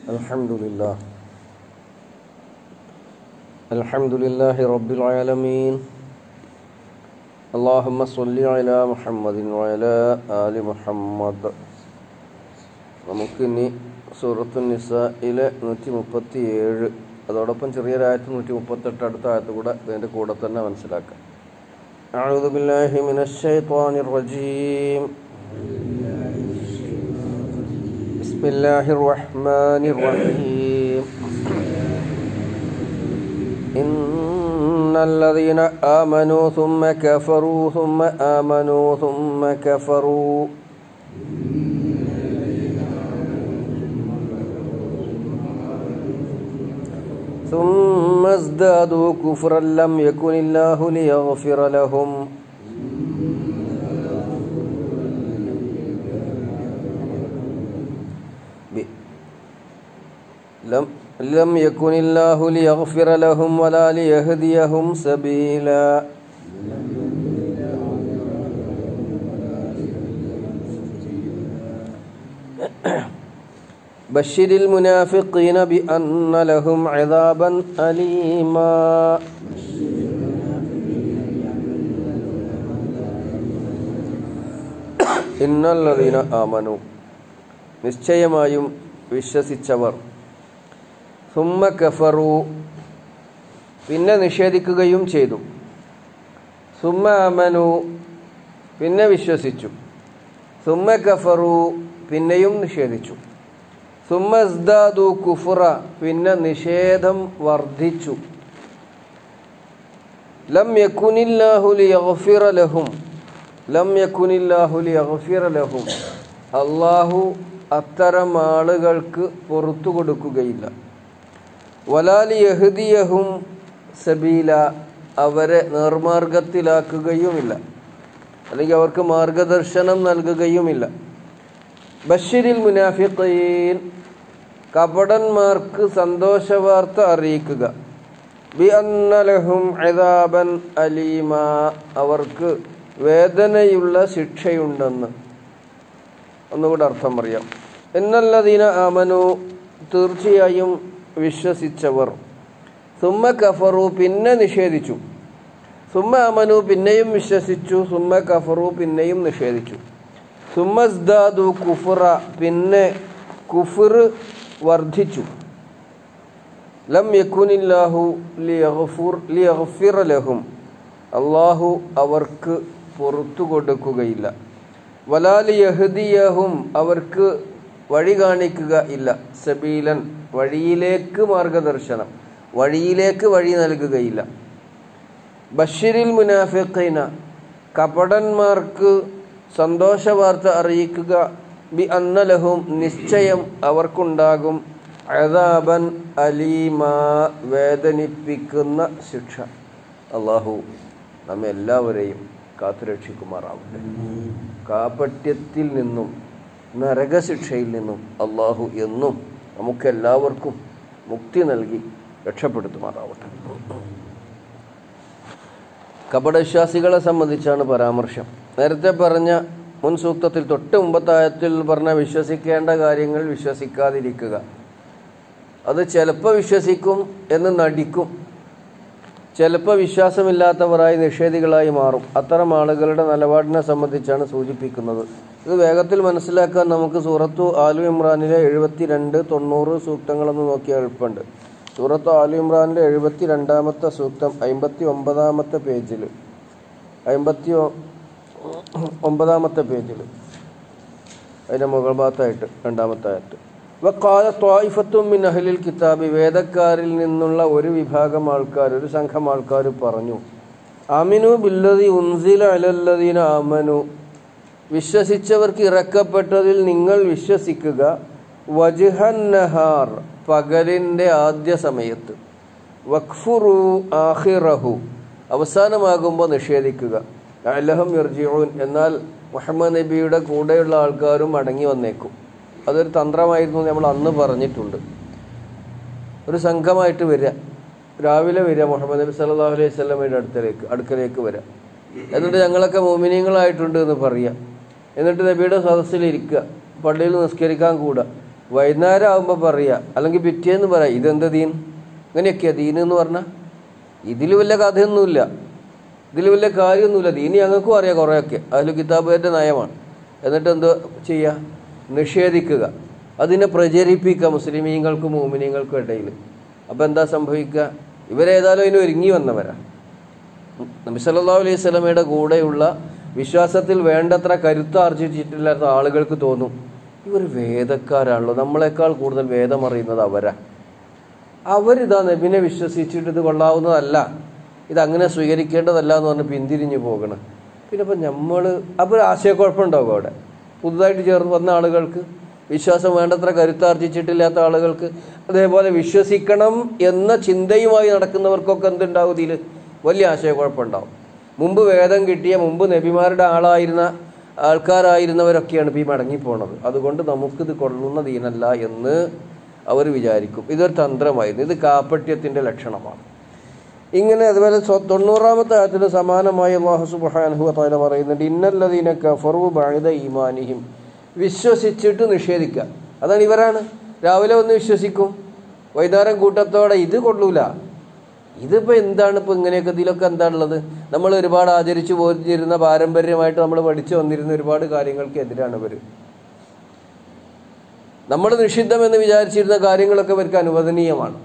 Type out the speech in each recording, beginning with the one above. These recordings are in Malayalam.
الحمد لله الحمد لله رب العالمين اللهم صل على محمد وعلى آل محمد നമുക്കിനി സൂറത്തു നിസയിലെ നൂറ്റി മുപ്പത്തി ഏഴ് അതോടൊപ്പം ചെറിയൊരായത്ത് നൂറ്റി മുപ്പത്തെട്ട് അടുത്ത ആയത്ത് കൂടെ ഇതിൻ്റെ കൂടെ തന്നെ മനസ്സിലാക്കാം أعوذ بالله من الشيطان الرجيم بسم الله الرحمن الرحيم إن الذين آمنوا ثم كفروا ثم آمنوا ثم كفروا ثم ازدادوا كفرا لم يكن الله ليغفر لهم ب- لم لم يكن الله ليغفر لهم ولا ليهديهم سبيلا بشر المنافقين بأن لهم عذابا أليما إن الذين آمنوا നിശ്ചയമായും വിശ്വസിച്ചവർ സുമ്മ കഫറു പിന്നെ നിഷേധിക്കുകയും ചെയ്തു സുമ്മ അമനു പിന്നെ വിശ്വസിച്ചു സുമ്മ കഫറു പിന്നെയും നിഷേധിച്ചു സുമ്മസ്ദാദു കുഫുറ പിന്നെ നിഷേധം വർദ്ധിച്ചു ലം യക്കുനില്ലാഹു ലിയഗ്ഫിറ ലഹും ലം യക്കുനില്ലാഹു ലിയഗ്ഫിറ ലഹും അള്ളാഹു അത്തരം ആളുകൾക്ക് പുറത്തു കൊടുക്കുകയില്ല വലാലി യഹ്ദിയഹും സബീല അവരെ നേർമാർഗത്തിലാക്കുകയുമില്ല അല്ലെങ്കിൽ അവർക്ക് മാർഗദർശനം നൽകുകയുമില്ല ബഷീരിൽ മുനാഫിഖീൻ കപടന്മാർക്ക് സന്തോഷവാർത്ത അറിയിക്കുക ബി അന്നലഹും അദാബൻ അലീമ അവർക്ക് വേദനയുള്ള ശിക്ഷയുണ്ടെന്ന് ഒന്നുകൂടെ അർത്ഥം പറയാം എന്നല്ലതീന ആമനു തീർച്ചയായും വിശ്വസിച്ചവർ സുമ്മ കഫറു പിന്നെ നിഷേധിച്ചു സുമ്മ അമനു പിന്നെയും വിശ്വസിച്ചു സുമ്മ കഫറു പിന്നെയും നിഷേധിച്ചു സുമസ്ദാദു കുഫുറ പിന്നെ കുഫുർ വർദ്ധിച്ചു ലം യക്കുനില്ലാഹു ലിയഗ്ഫുർ ലിയഗ്ഫിറ ലഹും അള്ളാഹു അവർക്ക് പുറത്തു കൊടുക്കുകയില്ല വലാലി യഹ്ദിയഹും അവർക്ക് വഴി കാണിക്കുക ഇല്ല സബീലൻ വഴിയിലേക്ക് മാർഗദർശനം വഴിയിലേക്ക് വഴി നൽകുകയില്ല ബഷീരിൽ മുനാഫിഖീന കപടന്മാർക്ക് സന്തോഷവാർത്ത അറിയിക്കുക ബി അന്നലഹും നിശ്ചയം അവർക്കുണ്ടാകും അതാബൻ അലീമ വേദനിപ്പിക്കുന്ന ശിക്ഷ അള്ളാഹു നമ്മെ എല്ലാവരെയും കാത്തുരക്ഷിക്കുമാറാവട്ടെ കാപട്യത്തിൽ നിന്നും നരകശിക്ഷയിൽ നിന്നും അള്ളാഹു എന്നും നമുക്കെല്ലാവർക്കും മുക്തി നൽകി രക്ഷപ്പെടുത്തുമാറാവട്ടെ കപടവിശ്വാസികളെ സംബന്ധിച്ചാണ് പരാമർശം നേരത്തെ പറഞ്ഞ മുൻ സൂക്തത്തിൽ തൊട്ട് മുമ്പത്തായത്തിൽ പറഞ്ഞ വിശ്വസിക്കേണ്ട കാര്യങ്ങൾ വിശ്വസിക്കാതിരിക്കുക അത് ചിലപ്പോൾ വിശ്വസിക്കും എന്ന് നടിക്കും ചിലപ്പോൾ വിശ്വാസമില്ലാത്തവരായി നിഷേധികളായി മാറും അത്തരം ആളുകളുടെ നിലപാടിനെ സംബന്ധിച്ചാണ് സൂചിപ്പിക്കുന്നത് ഇത് വേഗത്തിൽ മനസ്സിലാക്കാൻ നമുക്ക് സൂറത്തു ആലു ഇമ്രാനിലെ എഴുപത്തി രണ്ട് തൊണ്ണൂറ് സൂക്തങ്ങളൊന്ന് നോക്കിയാൽ എളുപ്പമുണ്ട് സൂറത്ത് ആലു ഇമ്രാനിലെ എഴുപത്തി രണ്ടാമത്തെ സൂക്തം അമ്പത്തി ഒമ്പതാമത്തെ പേജിൽ അമ്പത്തി ഒമ്പതാമത്തെ പേജിൽ അതിൻ്റെ മുകൾ ഭാഗത്തായിട്ട് രണ്ടാമത്തെ ആയിട്ട് വക്കാല ത്വായിഫത്തും മിൻ അഹ്ലിൽ കിതാബി വേദക്കാരിൽ നിന്നുള്ള ഒരു വിഭാഗം ആൾക്കാർ ഒരു സംഘം ആൾക്കാർ പറഞ്ഞു അമിനു ബില്ലതി ഉൻസില അലല്ലദീന അമനു വിശ്വസിച്ചവർക്ക് ഇറക്കപ്പെട്ടതിൽ നിങ്ങൾ വിശ്വസിക്കുക വജ്ഹൻ നഹാർ പകലിൻ്റെ ആദ്യ സമയത്ത് വഖ്ഫുറു ആഹിറഹു അവസാനമാകുമ്പോൾ നിഷേധിക്കുക അലഹം യർജിഊൻ എന്നാൽ മുഹമ്മദ് നബിയുടെ കൂടെയുള്ള ആൾക്കാരും മടങ്ങി വന്നേക്കും അതൊരു തന്ത്രമായിരുന്നു നമ്മൾ അന്ന് പറഞ്ഞിട്ടുണ്ട് ഒരു സംഘമായിട്ട് വരിക രാവിലെ വരിക മുഹമ്മദ് നബി സല്ലല്ലാഹു അലൈഹി സ്വലമയുടെ അടുത്തേക്ക് അടുക്കലേക്ക് വരിക എന്നിട്ട് ഞങ്ങളൊക്കെ മോമിനിയങ്ങളായിട്ടുണ്ട് എന്ന് പറയുക എന്നിട്ട് നബിയുടെ സദസ്സിലിരിക്കുക പള്ളിയിൽ നിസ്കരിക്കാൻ കൂടുക വൈകുന്നേരം ആകുമ്പോൾ പറയുക അല്ലെങ്കിൽ പിറ്റേന്ന് പറയാം ഇതെന്താ ദീൻ ഇങ്ങനെയൊക്കെയാ ദീൻ എന്ന് പറഞ്ഞാൽ ഇതിൽ വല്ല കഥയൊന്നുമില്ല ഇതിൽ വല്ല കാര്യമൊന്നുമില്ല ദീൻ ഞങ്ങൾക്കും അറിയാം കുറേയൊക്കെ അതിൽ കിതാബുകാരുടെ നയമാണ് എന്നിട്ട് എന്തോ ചെയ്യുക നിഷേധിക്കുക അതിനെ പ്രചരിപ്പിക്കുക മുസ്ലിമീങ്ങൾക്കും മോമിനീങ്ങൾക്കും ഇടയിൽ അപ്പോൾ എന്താ സംഭവിക്കുക ഇവരേതായാലും അതിന് ഒരുങ്ങി വന്നവരാണ് നബി സല്ലല്ലാഹു അലൈഹി സ്വലമയുടെ കൂടെയുള്ള വിശ്വാസത്തിൽ വേണ്ടത്ര കരുത്താർജിച്ചിട്ടില്ലാത്ത ആളുകൾക്ക് തോന്നും ഇവർ വേദക്കാരാണല്ലോ നമ്മളെക്കാൾ കൂടുതൽ വേദം അറിയുന്നത് അവരാ അവരിതാ നബിനെ വിശ്വസിച്ചിട്ട് ഇത് കൊള്ളാവുന്നതല്ല ഇതങ്ങനെ സ്വീകരിക്കേണ്ടതല്ല എന്ന് പറഞ്ഞ് പിന്തിരിഞ്ഞു പോകണം പിന്നെ ഇപ്പം നമ്മൾ അപ്പോൾ ആശയക്കുഴപ്പമുണ്ടാവും അവിടെ പുതുതായിട്ട് ചേർന്ന് വന്ന ആളുകൾക്ക് വിശ്വാസം വേണ്ടത്ര കരുത്താർജിച്ചിട്ടില്ലാത്ത ആളുകൾക്ക് അതേപോലെ വിശ്വസിക്കണം എന്ന ചിന്തയുമായി നടക്കുന്നവർക്കൊക്കെ എന്തുണ്ടാവും ഇതിൽ വലിയ ആശയക്കുഴപ്പമുണ്ടാവും മുമ്പ് വേദം കിട്ടിയ മുമ്പ് നബിമാരുടെ ആളായിരുന്ന ആൾക്കാരായിരുന്നവരൊക്കെയാണ് ഇപ്പോൾ ഈ മടങ്ങിപ്പോണത് അതുകൊണ്ട് നമുക്കിത് കൊള്ളുന്ന ദീനല്ല എന്ന് അവർ വിചാരിക്കും ഇതൊരു തന്ത്രമായിരുന്നു ഇത് കാപ്പട്യത്തിൻ്റെ ലക്ഷണമാണ് ഇങ്ങനെ അതുപോലെ സ്വ- തൊണ്ണൂറാമത്തെ ആയത്തിന് സമാനമായി അള്ളാഹു സുബ്ഹാനഹു വതആല പറയുന്നുണ്ട് ഇന്നല്ലദീന കഫറു ബഅദ ഈമാനിഹിം വിശ്വസിച്ചിട്ട് നിഷേധിക്കുക അതാണ് ഇവരാണ് രാവിലെ വന്ന് വിശ്വസിക്കും വൈകുന്നേരം കൂട്ടത്തോടെ ഇത് കൊള്ളൂല ഇതിപ്പോൾ എന്താണ് ഇപ്പോൾ ഇങ്ങനെയൊക്കെ ഇതിലൊക്കെ എന്താണുള്ളത് നമ്മൾ ഒരുപാട് ആചരിച്ചു പോയിരുന്ന പാരമ്പര്യമായിട്ട് നമ്മൾ പഠിച്ചു വന്നിരുന്ന ഒരുപാട് കാര്യങ്ങൾക്ക് എതിരാണ് ഇവർ നമ്മൾ നിഷിദ്ധമെന്ന് വിചാരിച്ചിരുന്ന കാര്യങ്ങളൊക്കെ ഇവർക്ക് അനുവദനീയമാണ്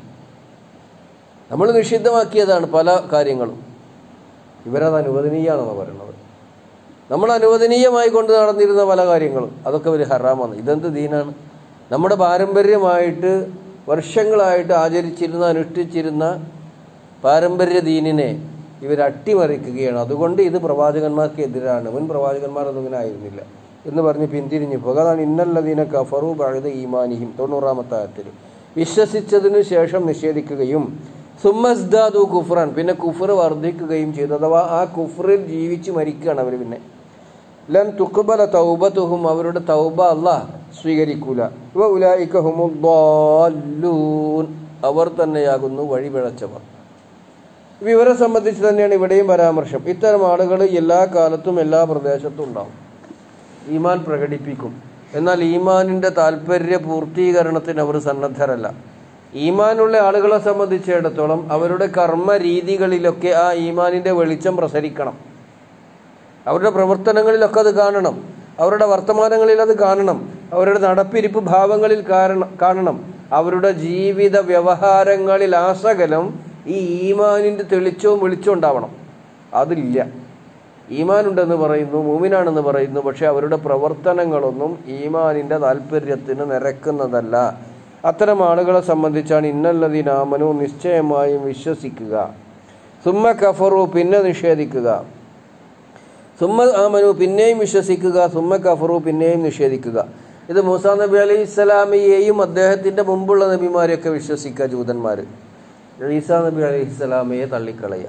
നമ്മൾ നിഷിദ്ധമാക്കിയതാണ് പല കാര്യങ്ങളും ഇവരത് അനുവദനീയമാണെന്ന് പറയുന്നത് നമ്മൾ അനുവദനീയമായി കൊണ്ട് നടന്നിരുന്ന പല കാര്യങ്ങളും അതൊക്കെ ഒരു ഹറാമാണ് ഇതെന്ത് ദീനാണ് നമ്മുടെ പാരമ്പര്യമായിട്ട് വർഷങ്ങളായിട്ട് ആചരിച്ചിരുന്ന അനുഷ്ഠിച്ചിരുന്ന പാരമ്പര്യ ദീനിനെ ഇവർ അട്ടിമറിക്കുകയാണ് അതുകൊണ്ട് ഇത് പ്രവാചകന്മാർക്ക് എതിരാണ് മുൻ പ്രവാചകന്മാർ അതിങ്ങനെ ആയിരുന്നില്ല എന്ന് പറഞ്ഞ് പിന്തിരിഞ്ഞു പോകുക അതാണ് ഇന്നല്ലദീന കഫറു ബഅദ ഈമാനിഹിം തൊണ്ണൂറാമത്തെ ആയത്തിൽ വിശ്വസിച്ചതിനു ശേഷം നിഷേധിക്കുകയും സുമ്മസ്ദാദു കുഫ്റാൻ പിന്നെ കുഫർ വർദ്ധിക്കുകയും ചെയ്തു അഥവാ ആ കുഫറിൽ ജീവിച്ച് മരിക്കുകയാണ് അവർ പിന്നെ ലം തുക്ബല തൗബത്തുഹും അവരുടെ തൗബ അല്ലാഹ് സ്വീകരിക്കൂല വ ഉലായിക ഹുമുദ്ദാല്ലൂൻ അവർ തന്നെയാകുന്നു വഴിപിഴച്ചവർ ഇപ്പൊ ഇവരെ സംബന്ധിച്ച് തന്നെയാണ് ഇവിടെയും പരാമർശം ഇത്തരം ആളുകൾ എല്ലാ കാലത്തും എല്ലാ പ്രദേശത്തും ഉണ്ടാവും ഈമാൻ പ്രകടിപ്പിക്കും എന്നാൽ ഈമാനിന്റെ താല്പര്യ പൂർത്തീകരണത്തിന് അവർ സന്നദ്ധരല്ല ഈമാനുള്ള ആളുകളെ സംബന്ധിച്ചിടത്തോളം അവരുടെ കർമ്മ രീതികളിലൊക്കെ ആ ഈമാനിന്റെ വെളിച്ചം പ്രസരിക്കണം അവരുടെ പ്രവർത്തനങ്ങളിലൊക്കെ അത് കാണണം അവരുടെ വർത്തമാനങ്ങളിൽ അത് കാണണം അവരുടെ നടപ്പിരിപ്പ് ഭാവങ്ങളിൽ കാരണം കാണണം അവരുടെ ജീവിത വ്യവഹാരങ്ങളിൽ ആസകലം ഈ ഈമാനിന്റെ തെളിച്ചവും വെളിച്ചവും ഉണ്ടാവണം അതില്ല ഈമാനുണ്ടെന്ന് പറയുന്നു മൂമിനാണെന്ന് പറയുന്നു പക്ഷെ അവരുടെ പ്രവർത്തനങ്ങളൊന്നും ഈമാനിന്റെ താല്പര്യത്തിന് നിരക്കുന്നതല്ല അത്തരം ആളുകളെ സംബന്ധിച്ചാണ് ഇന്നല്ലതിനാമനു നിശ്ചയമായും വിശ്വസിക്കുക സുമ്മ കഫറു പിന്നെ നിഷേധിക്കുക സുമ്മ ആമനു പിന്നെയും വിശ്വസിക്കുക സുമ്മ കഫറു പിന്നെയും നിഷേധിക്കുക ഇത് മൂസാ നബി അലൈഹി ഇസ്ലാമിയെയും അദ്ദേഹത്തിന്റെ മുമ്പുള്ള നബിമാരെയൊക്കെ വിശ്വസിക്കുക ജൂതന്മാർ ഈസാ നബി അലൈഹി ഇസ്ലാമയെ തള്ളിക്കളയുക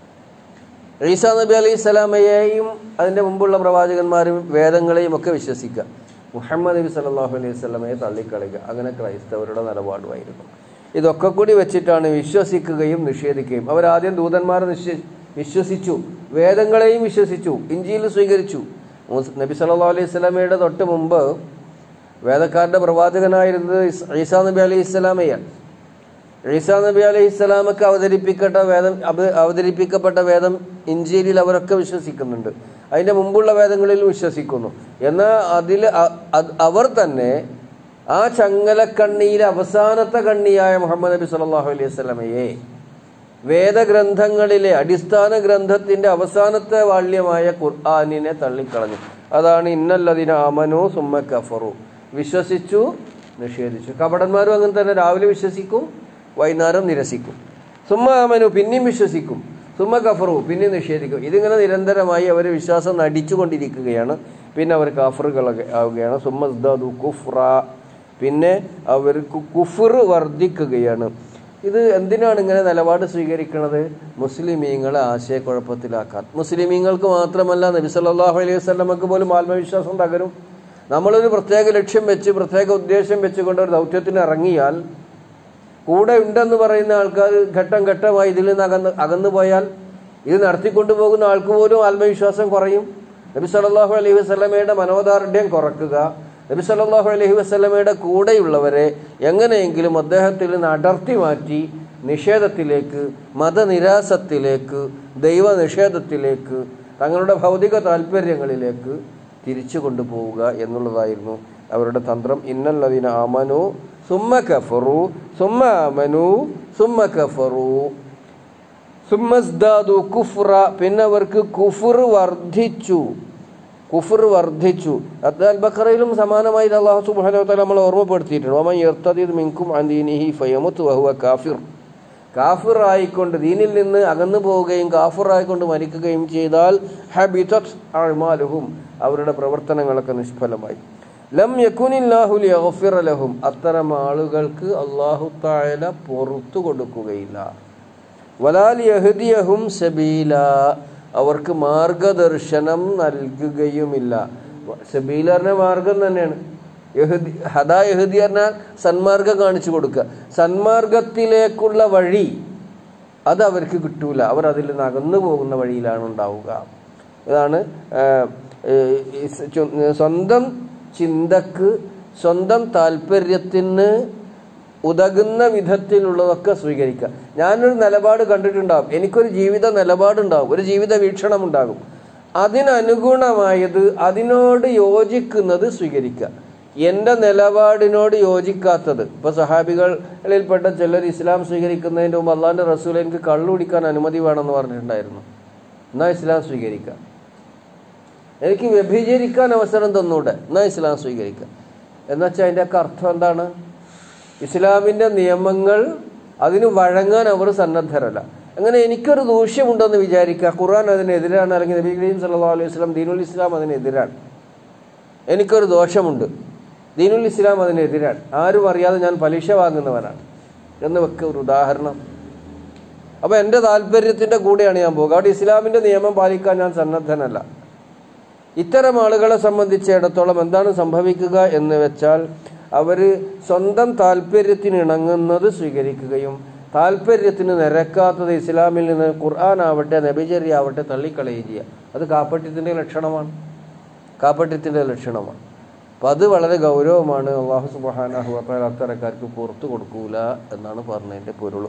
ഈസാ നബി അലൈഹി സ്വലാമയെയും അതിൻ്റെ മുമ്പുള്ള പ്രവാചകന്മാരും വേദങ്ങളെയും ഒക്കെ വിശ്വസിക്കുക മുഹമ്മദ് നബി സല്ലല്ലാഹു അലൈഹി സ്വലമയെ തള്ളിക്കളയുക അങ്ങനെ ക്രൈസ്തവരുടെ നിലപാടുമായിരുന്നു ഇതൊക്കെ കൂടി വെച്ചിട്ടാണ് വിശ്വസിക്കുകയും നിഷേധിക്കുകയും അവരാദ്യം ദൂതന്മാരെ നിശ്ച വിശ്വസിച്ചു വേദങ്ങളെയും വിശ്വസിച്ചു ഇഞ്ചിയിൽ സ്വീകരിച്ചു മൂസ് നബി സല്ലല്ലാഹു അലൈഹി സ്വലമയുടെ തൊട്ട് മുമ്പ് വേദക്കാരുടെ പ്രവാചകനായിരുന്നത് ഇസ്- ഈസാ നബി അലൈഹി സ്വലാമയാണ് ഈസാ നബി അലൈഹി സ്വലാമക്ക് അവതരിപ്പിക്കപ്പെട്ട വേദം അവ- അവതരിപ്പിക്കപ്പെട്ട വേദം ഇഞ്ചിയിൽ അവരൊക്കെ വിശ്വസിക്കുന്നുണ്ട് അതിന്റെ മുമ്പുള്ള വേദങ്ങളിൽ വിശ്വസിക്കുന്നു എന്നാൽ അതിൽ അ- അത് അവർ തന്നെ ആ ചങ്ങലക്കണ്ണിയിലെ അവസാനത്തെ കണ്ണിയായ മുഹമ്മദ് നബി സല്ലല്ലാഹു അലൈഹി സ്വലമയെ വേദഗ്രന്ഥങ്ങളിലെ അടിസ്ഥാന ഗ്രന്ഥത്തിന്റെ അവസാനത്തെ വാള്യമായ ഖുർആാനിനെ തള്ളിക്കളഞ്ഞു അതാണ് ഇന്നല്ലതിന അമനു സുമ്മ കഫറു വിശ്വസിച്ചു നിഷേധിച്ചു കപടന്മാരും അങ്ങനെ തന്നെ രാവിലെ വിശ്വസിക്കും വൈകുന്നേരം നിരസിക്കും സുമ്മ അമനു പിന്നെയും വിശ്വസിക്കും സുമ്മ കഫറു പിന്നെ നിഷേധിക്കും ഇതിങ്ങനെ നിരന്തരമായി അവർ വിശ്വാസം നടിച്ചുകൊണ്ടിരിക്കുകയാണ് പിന്നെ അവർ കാഫറുകൾ ആവുകയാണ് സുമ്മ ഇസ്ദാദു കുഫ്ര പിന്നെ അവർക്ക് കുഫർ വർദ്ധിക്കുകയാണ് ഇത് എന്തിനാണ് ഇങ്ങനെ നിലപാട് സ്വീകരിക്കുന്നത് മുസ്ലിമീങ്ങളെ ആശയക്കുഴപ്പത്തിലാക്കാൻ മുസ്ലിമീങ്ങൾക്ക് മാത്രമല്ല നബി സല്ലല്ലാഹു അലൈഹി വസല്ലമക്ക് പോലും ആത്മവിശ്വാസം തകരും നമ്മളൊരു പ്രത്യേക ലക്ഷ്യം വെച്ച് പ്രത്യേക ഉദ്ദേശം വെച്ചുകൊണ്ട് ഒരു ദൗത്യത്തിന് ഇറങ്ങിയാൽ കൂടെ ഉണ്ടെന്ന് പറയുന്ന ആൾക്കാർ ഘട്ടം ഘട്ടമായി ഇതിൽ നിന്ന് അകന്ന് അകന്നു പോയാൽ ഇത് നടത്തിക്കൊണ്ടു പോകുന്ന ആൾക്ക് പോലും ആത്മവിശ്വാസം കുറയും നബി സല്ലല്ലാഹു അലൈഹി വസല്ലമയുടെ മനോദാർഢ്യം കുറക്കുക നബി സല്ലല്ലാഹു അലൈഹി വസല്ലമയുടെ കൂടെയുള്ളവരെ എങ്ങനെയെങ്കിലും അദ്ദേഹത്തിൽ നിന്ന് അടർത്തി മാറ്റി നിഷേധത്തിലേക്ക് മതനിരാസത്തിലേക്ക് ദൈവനിഷേധത്തിലേക്ക് തങ്ങളുടെ ഭൗതിക താല്പര്യങ്ങളിലേക്ക് തിരിച്ചു കൊണ്ടുപോവുക എന്നുള്ളതായിരുന്നു അവരുടെ തന്ത്രം ഇന്നല്ലതിന ആമനു സുമ്മ കഫറു സുമ്മ ആമനു സുമ്മ കഫറു സുമ്മസ്ദാദു കുഫ്ര പിന്നെ അവർക്ക് കുഫർ വർദ്ധിച്ചു കുഫർ വർദ്ധിച്ചു അദ്ദാൽ ബക്കറയിലും സമാനമായി അള്ളാഹു സുബ്ഹാനഹു വതആല നമ്മൾ ഓർമ്മപ്പെടുത്തിയിട്ടുണ്ട് വമൻ യർത്തദീദ് മിൻകും അൻ ദീനിഹി ഫയമുത്ത് വഹുവ കാഫിർ കാഫിർ ആയിക്കൊണ്ട് ദീനിൽ നിന്ന് അകന്നു പോവുകയും കാഫിർ ആയിക്കൊണ്ട് മരിക്കുകയും ചെയ്താൽ ഹബിതത് അഅ്മാലുഹും അവരുടെ പ്രവർത്തനങ്ങളൊക്കെ നിഷ്ഫലമായി ലം യകുനില്ലാഹു ലിയഗ്ഫിറ ലഹും അത്തരം ആളുകൾക്ക് അല്ലാഹു തആല പുറത്തു കൊടുക്കുകയില്ല വലാൽ യഹ്ദിയഹും സബീല അവർക്ക് മാർഗദർശനം നൽകുകയുമില്ല സബീല പറഞ്ഞ മാർഗം തന്നെയാണ് യഹുദി ഹദാ യഹുദി പറഞ്ഞാൽ സന്മാർഗം കാണിച്ചു കൊടുക്കുക സന്മാർഗത്തിലേക്കുള്ള വഴി അത് അവർക്ക് കിട്ടൂല അവർ അതിൽ നിന്ന് അകന്നു പോകുന്ന വഴിയിലാണ് ഉണ്ടാവുക ഇതാണ് ആ, ഏ, ഈ സ- ചു- സ്വന്തം ചിന്തക്ക് സ്വന്തം താല്പര്യത്തിന് ഉതകുന്ന വിധത്തിലുള്ളതൊക്കെ സ്വീകരിക്കുക ഞാനൊരു നിലപാട് കണ്ടിട്ടുണ്ടാകും എനിക്കൊരു ജീവിത നിലപാടുണ്ടാകും ഒരു ജീവിത വീക്ഷണം ഉണ്ടാകും അതിനനുഗുണമായത് അതിനോട് യോജിക്കുന്നത് സ്വീകരിക്കുക എൻ്റെ നിലപാടിനോട് യോജിക്കാത്തത് ഇപ്പൊ സഹാബികളിൽപ്പെട്ട ചിലർ ഇസ്ലാം സ്വീകരിക്കുന്നതിൻ്റെ മുമ്പ് അള്ളാന്റെ റസൂൽ എനിക്ക് കള്ളു കുടിക്കാൻ അനുമതി വേണമെന്ന് പറഞ്ഞിട്ടുണ്ടായിരുന്നു എന്നാ ഇസ്ലാം സ്വീകരിക്കാം എനിക്ക് വ്യഭിചരിക്കാൻ അവസരം തന്നൂടെ എന്നാ ഇസ്ലാം സ്വീകരിക്കാം എന്നുവെച്ചാൽ അതിൻ്റെ ഒക്കെ അർത്ഥം എന്താണ് ഇസ്ലാമിൻ്റെ നിയമങ്ങൾ അതിന് വഴങ്ങാൻ അവർ സന്നദ്ധരല്ല അങ്ങനെ എനിക്കൊരു ദൂഷ്യമുണ്ടെന്ന് വിചാരിക്കുക ഖുർആൻ അതിനെതിരാണ് അല്ലെങ്കിൽ നബി കരീം സല്ലല്ലാഹു അലൈഹി വസല്ലം ദീനുൽ ഇസ്ലാം അതിനെതിരാണ് എനിക്കൊരു ദോഷമുണ്ട് ദീനുൽ ഇസ്ലാം അതിനെതിരാണ് ആരും അറിയാതെ ഞാൻ പലിശ വാങ്ങുന്നവനാണ് എന്ന് വെക്ക ഒരു ഉദാഹരണം അപ്പൊ എൻ്റെ താല്പര്യത്തിന്റെ കൂടെയാണ് ഞാൻ പോകുക അവിടെ ഇസ്ലാമിന്റെ നിയമം പാലിക്കാൻ ഞാൻ സന്നദ്ധനല്ല ഇത്തരം ആളുകളെ സംബന്ധിച്ചിടത്തോളം എന്താണ് സംഭവിക്കുക എന്ന് വെച്ചാൽ അവർ സ്വന്തം താല്പര്യത്തിന് ഇണങ്ങുന്നത് സ്വീകരിക്കുകയും താല്പര്യത്തിന് നിരക്കാത്തത് ഇസ്ലാമിൽ നിന്ന് ഖുർആൻ ആവട്ടെ നബിചര്യ ആവട്ടെ തള്ളിക്കളയുകയും ചെയ്യുക അത് കാപ്പട്യത്തിൻ്റെ ലക്ഷണമാണ് കാപ്പട്യത്തിൻ്റെ ലക്ഷണമാണ് അപ്പം അത് വളരെ ഗൗരവമാണ് അള്ളാഹു സുബാനാഹു അപ്പോൾ അത്തരക്കാർക്ക് പുറത്തു കൊടുക്കൂല എന്നാണ് പറഞ്ഞതിൻ്റെ പൊരുൾ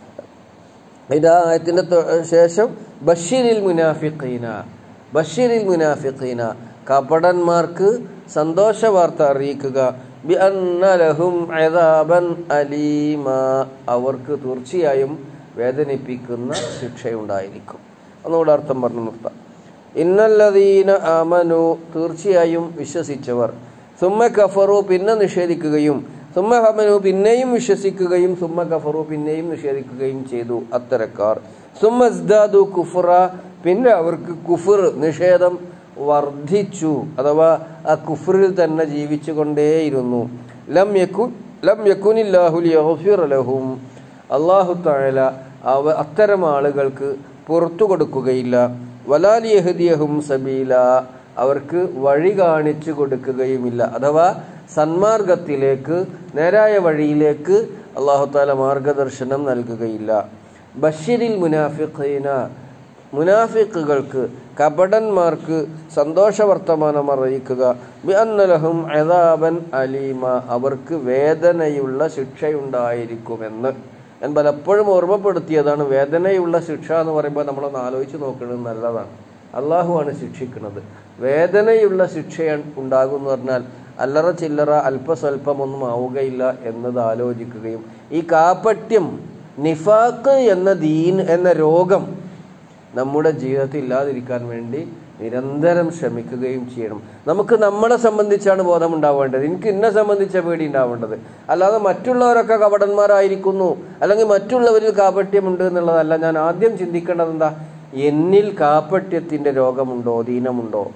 ഇത് ആ ആയത്തിന്റെ തൊ- ശേഷം ബഷീരിൽ മുനാഫിഖീന ബഷീരിൽ മുനാഫിഖീന കപടന്മാർക്ക് സന്തോഷ വാർത്ത അറിയിക്കുക ബി അന്ന ലഹും അദാബൻ അലീമ അവർക്ക് തീർച്ചയായും വേദനിപ്പിക്കുന്ന ശിക്ഷയുണ്ടായിരിക്കും ഒന്നുകൂടെ അർത്ഥം പറഞ്ഞു നിർത്താം ഇന്നല്ലതീന ആമനു തീർച്ചയായും വിശ്വസിച്ചവർ സുമ്മ കഫറു പിന്നെ നിഷേധിക്കുകയും സുമ്മ ഹമനു പിന്നെയും വിശ്വസിക്കുകയും സുമ്മ കഫറു പിന്നെയും നിഷേധിക്കുകയും ചെയ്തു അത്തരക്കാർ സുമ്മ ഇസ്ദാദു കുഫറ പിന്നെ അവർക്ക് കുഫർ നിഷേധം വർദ്ധിച്ചു അഥവാ ആ കുഫറിൽ തന്നെ ജീവിച്ചു കൊണ്ടേയിരുന്നു ലം യക്കു ലം യക്കുനില്ലാഹു ലിയഗ്ഫിറ ലഹും അള്ളാഹു തആല അവ അത്തരം ആളുകൾക്ക് പുറത്തു കൊടുക്കുകയില്ല വലാലിയഹദിയഹും സബീല അവർക്ക് വഴി കാണിച്ചു കൊടുക്കുകയുമില്ല അഥവാ സന്മാർഗത്തിലേക്ക് നേരായ വഴിയിലേക്ക് അള്ളാഹു താല മാർഗദർശനം നൽകുകയില്ല ബഷീരിൽ മുനാഫിഖീന മുനാഫിക്കുകൾക്ക് കപടന്മാർക്ക് സന്തോഷ വർത്തമാനം അറിയിക്കുക ബി അന്നലഹും അദാബൻ അലീമ അവർക്ക് വേദനയുള്ള ശിക്ഷയുണ്ടായിരിക്കുമെന്ന് ഞാൻ പലപ്പോഴും ഓർമ്മപ്പെടുത്തിയതാണ് വേദനയുള്ള ശിക്ഷ എന്ന് പറയുമ്പോൾ നമ്മളൊന്ന് ആലോചിച്ച് നോക്കുന്നത് നല്ലതാണ് അള്ളാഹുവാണ് ശിക്ഷിക്കുന്നത് വേദനയുള്ള ശിക്ഷ ഉണ്ടാകും എന്ന് പറഞ്ഞാൽ അല്ലറ ചില്ലറ അല്പസ്വല്പമൊന്നും ആവുകയില്ല എന്നത് ആലോചിക്കുകയും ഈ കാപ്പട്യം നിഫാക്ക് എന്ന ദീൻ എന്ന രോഗം നമ്മുടെ ജീവിതത്തിൽ ഇല്ലാതിരിക്കാൻ വേണ്ടി നിരന്തരം ശ്രമിക്കുകയും ചെയ്യണം നമുക്ക് നമ്മളെ സംബന്ധിച്ചാണ് ബോധം ഉണ്ടാവേണ്ടത് എനിക്ക് എന്നെ സംബന്ധിച്ച പേടി ഉണ്ടാവേണ്ടത് അല്ലാതെ മറ്റുള്ളവരൊക്കെ കപടന്മാരായിരിക്കുന്നു അല്ലെങ്കിൽ മറ്റുള്ളവരിൽ കാപട്യമുണ്ട് എന്നുള്ളതല്ല ഞാൻ ആദ്യം ചിന്തിക്കേണ്ടത് എന്താ എന്നിൽ കാപട്യത്തിന്റെ രോഗമുണ്ടോ ദീനമുണ്ടോ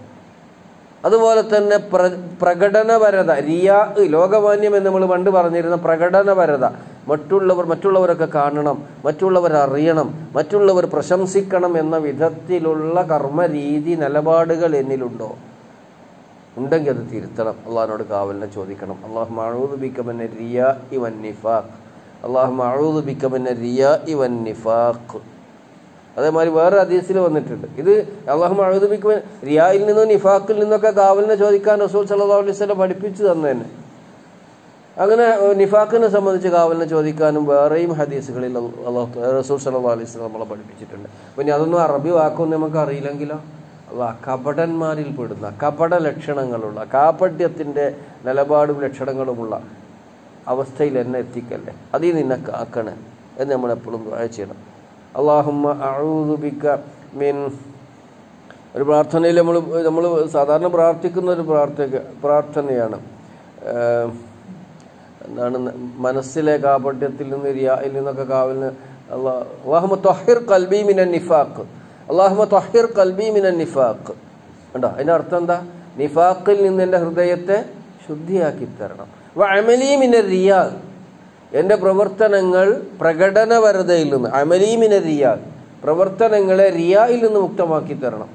അതുപോലെ തന്നെ പ്ര പ്രകടനപരത റിയാ ലോകമാന്യം എന്ന് നമ്മൾ പണ്ട് പറഞ്ഞിരുന്ന പ്രകടനപരത മറ്റുള്ളവർ മറ്റുള്ളവരൊക്കെ കാണണം മറ്റുള്ളവർ അറിയണം മറ്റുള്ളവർ പ്രശംസിക്കണം എന്ന വിധത്തിലുള്ള കർമ്മരീതി നിലപാടുകൾ എന്നിലുണ്ടോ ഉണ്ടെങ്കിൽ അത് തിരുത്തണം അള്ളാഹിനോട് കാവലിനെ ചോദിക്കണം അള്ളാഹു മഴൂതുബിക്കമെന്ന റിയ ഇവൻ നിഫാഖ് അള്ളാഹു മഴൂതുബിക്കമെന്ന റിയ ഇവൻ നിഫാഖ് അതേമാതിരി വേറെ ഹദീസിൽ വന്നിട്ടുണ്ട് ഇത് അള്ളാഹു മഴുതുബിക്ക് റിയായിൽ നിന്നും നിഫാക്കിൽ നിന്നൊക്കെ കാവലിനെ ചോദിക്കാൻ റസൂൽ സല്ലല്ലാഹു അലൈഹി വസല്ലം പഠിപ്പിച്ചു തന്നെ തന്നെ അങ്ങനെ ഏഹ്, നിഫാഖിനെ സംബന്ധിച്ച് കാവലിനെ ചോദിക്കാനും വേറെയും ഹദീസുകളിൽ അള്ളാഹു റസൂൽ സല്ലല്ലാഹു അലൈഹി വസല്ലം നമ്മളെ പഠിപ്പിച്ചിട്ടുണ്ട് പിന്നെ അതൊന്നും അറബി വാക്കൊന്നും നമുക്ക് അറിയില്ലെങ്കിലോ അള്ളാഹ് കപടന്മാരിൽ പെടുന്ന കപട ലക്ഷണങ്ങളുള്ള കാപട്യത്തിൻ്റെ നിലപാടും ലക്ഷണങ്ങളുമുള്ള അവസ്ഥയിൽ എന്നെ എത്തിക്കല്ലേ അതിൽ നിന്നെ കാക്കണേ എന്ന് നമ്മൾ എപ്പോഴും ദുആ ചെയ്യണം അള്ളാഹുമ്മ അഊദു ബിക മിൻ ഒരു പ്രാർത്ഥനയിൽ നമ്മൾ നമ്മൾ സാധാരണ പ്രാർത്ഥിക്കുന്ന ഒരു പ്രാർത്ഥന പ്രാർത്ഥനയാണ് ഏഹ്, എന്താണ് ന- മനസ്സിലെ കാപട്യത്തിൽ നിന്ന് റിയായിൽ നിന്നൊക്കെ കാവലിന് അള്ളാഹ് അള്ളാഹുമ തൊഹിർ കൽബി മിനൻ നിഫാഖ് അള്ളാഹുമ തൊഹിർ കൽബി മിനൻ നിഫാഖ് കണ്ടോ അതിൻ്റെ അർത്ഥം എന്താ നിഫാഖിൽ നിന്ന് എൻ്റെ ഹൃദയത്തെ ശുദ്ധിയാക്കി തരണം വ അമലി മിന റിയാ എൻ്റെ പ്രവർത്തനങ്ങൾ പ്രകടനപരതയിൽ നിന്ന് അമലി മിന റിയാ പ്രവർത്തനങ്ങളെ റിയായിൽ നിന്ന് മുക്തമാക്കി തരണം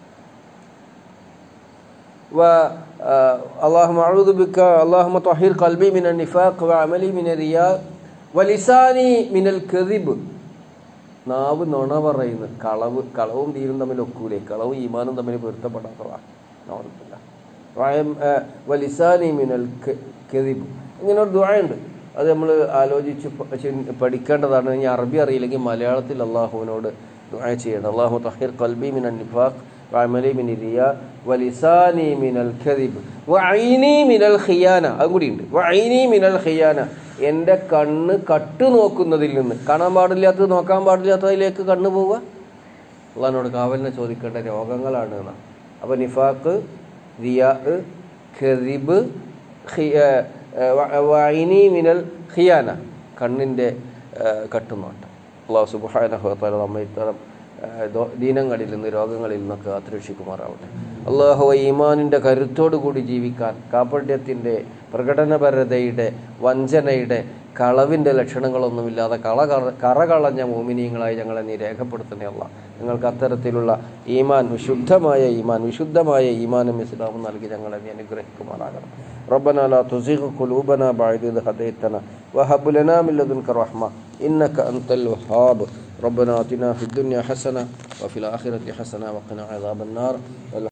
اللهم أعوذ بك اللهم طهر قلبي من النفاق وعملي من الرياء ولساني من الكذب നാവ് നുണ പറയുന്നു കളവ് കളവും തീരും തമ്മിൽ ഒക്കൂലേ കളവും ഈമാനും തമ്മിൽ പൊരുത്തപ്പെടാത്തതാണ് വലിസാനി മിനൽ കെതിബ് ഇങ്ങനെ ഒരു ദുആയുണ്ട് അത് നമ്മൾ ആലോചിച്ച് പ- ചിന്ത- പഠിക്കേണ്ടതാണ് ഇനി അറബി അറിയില്ലെങ്കിൽ മലയാളത്തിൽ അള്ളാഹുവിനോട് ദുആ ചെയ്യണം അള്ളാഹു തഹിർ കൽബി മിനൽ നിഫാഖ് വഅമലി മിൻ റിയ വലിസാനി മിനൽ കദിബ് വഅൈനി മിനൽ ഖിയാന അതും കൂടിയുണ്ട് വഅൈനി മിനൽ ഖിയാന എൻ്റെ കണ്ണ് കട്ടു നോക്കുന്നതിൽ നിന്ന് കാണാൻ പാടില്ലാത്തത് നോക്കാൻ പാടില്ലാത്തതിലേക്ക് കണ്ണ് പോവുക അള്ളഹാനോട് കാവലിനെ ചോദിക്കേണ്ട രോഗങ്ങളാണ് എന്നാ അപ്പോൾ നിഫാഖ് റിയാ ഖദിബ് ഖി- ഏ, ഏ, വ- വഅൈനി മിനൽ ഖിയാന കണ്ണിൻ്റെ കട്ടുനോട്ടം അള്ളാഹു സുബ്ഹാനഹു വതആല നമ്മെ ഇത്തരം ഏഹ് ദോ- ദീനങ്ങളിൽ നിന്ന് രോഗങ്ങളിൽ നിന്നൊക്കെ കാത്തുരക്ഷിക്കുമാറാവട്ടെ അള്ളാഹു ഈമാനിൻ്റെ കരുത്തോടു കൂടി ജീവിക്കാൻ കാപ്പട്യത്തിൻ്റെ പ്രകടനപരതയുടെ വഞ്ചനയുടെ കളവിൻ്റെ ലക്ഷണങ്ങളൊന്നുമില്ലാതെ കള കറ- കറകളഞ്ഞ മോമിനിയങ്ങളായി ഞങ്ങളെ നീ രേഖപ്പെടുത്തണേ അല്ല ഞങ്ങൾക്ക് അത്തരത്തിലുള്ള ഈമാൻ വിശുദ്ധമായ ഈമാൻ വിശുദ്ധമായ ഈമാനും ഇസ്ലാമും നൽകി ഞങ്ങളെ നീ അനുഗ്രഹിക്കുമാറാകണം ربنا لا تزغ قلوبنا بعد إذ هديتنا وهب لنا من لدنك رحمة إنك أنت الوهاب ربنا آتنا في الدنيا حسنة وفي الآخرة حسنة وقنا عذاب النار